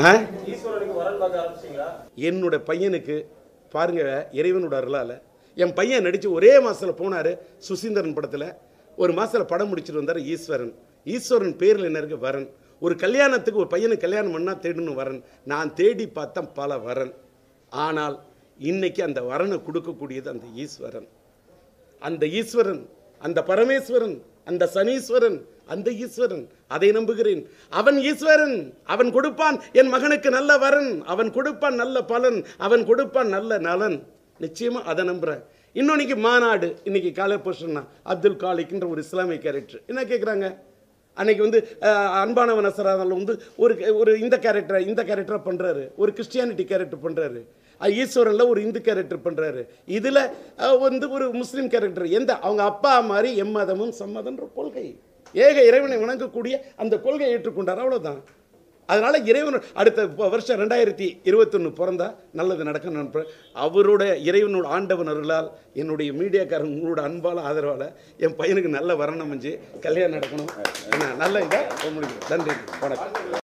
ஆ ஈஸ்வரனுக்கு வரன் பார்க்க ஆரம்பிச்சிங்களா என்னோட பையனுக்கு பாருங்க இறைவனோட அருளால் என் பையன் நடித்து ஒரே மாதத்தில் போனார் சுசீந்திரன் படத்தில் ஒரு மாதத்தில் படம் முடிச்சிட்டு வந்தார் ஈஸ்வரன் ஈஸ்வரன் பேரில் என்ன இருக்கு வரன் ஒரு கல்யாணத்துக்கு ஒரு பையனுக்கு கல்யாணம் பண்ணால் தேடணும் வரன் நான் தேடி பார்த்தேன் பல வரன் ஆனால் இன்னைக்கு அந்த வரனை கொடுக்கக்கூடியது அந்த ஈஸ்வரன் அந்த ஈஸ்வரன் அந்த பரமேஸ்வரன் அந்த சனீஸ்வரன் அந்த ஈஸ்வரன் அதை நம்புகிறேன் அவன் ஈஸ்வரன் அவன் கொடுப்பான் என் மகனுக்கு நல்ல வரன் அவன் கொடுப்பான் நல்ல பலன் அவன் கொடுப்பான் நல்ல நலன் நிச்சயமா அதை நம்புறேன் இன்னொன்னைக்கு மாநாடு இன்னைக்கு காலை போஸ்டர்னா அப்துல் காலிக்ன்ற ஒரு இஸ்லாமிய கேரக்டர் என்ன கேட்குறாங்க அன்னைக்கு வந்து அஹ், அன்பானவன் அசராதல் வந்து ஒரு ஒரு இந்த கேரக்டரை இந்த கேரக்டரை பண்ணுறாரு ஒரு கிறிஸ்டியானிட்டி கேரக்டர் பண்ணுறாரு ஈஸ்வரனில் ஒரு இந்து கேரக்டர் பண்ணுறாரு இதில் வந்து ஒரு முஸ்லீம் கேரக்டர் எந்த அவங்க அப்பா மாதிரி எம்மதமும் சம்மதன்ற கொள்கை ஏக இறைவனை வணங்கக்கூடிய அந்த கொள்கையை ஏற்றுக்கொண்டார் அவ்வளவுதான் அதனால இறைவன் அடுத்த ப- வருஷம் ரெண்டாயிரத்தி இருபத்தொன்று பிறந்தா நல்லது நடக்கும் நினைப்பேன் அவரோட இறைவனோட ஆண்டவன் அருளால் என்னுடைய மீடியாக்காரன் உங்களோட அன்பால் ஆதரவால் என் பையனுக்கு நல்ல வரணம் அமைஞ்சு கல்யாணம் நடக்கணும் என்ன நல்ல இதாக முடியும் நன்றி வணக்கம்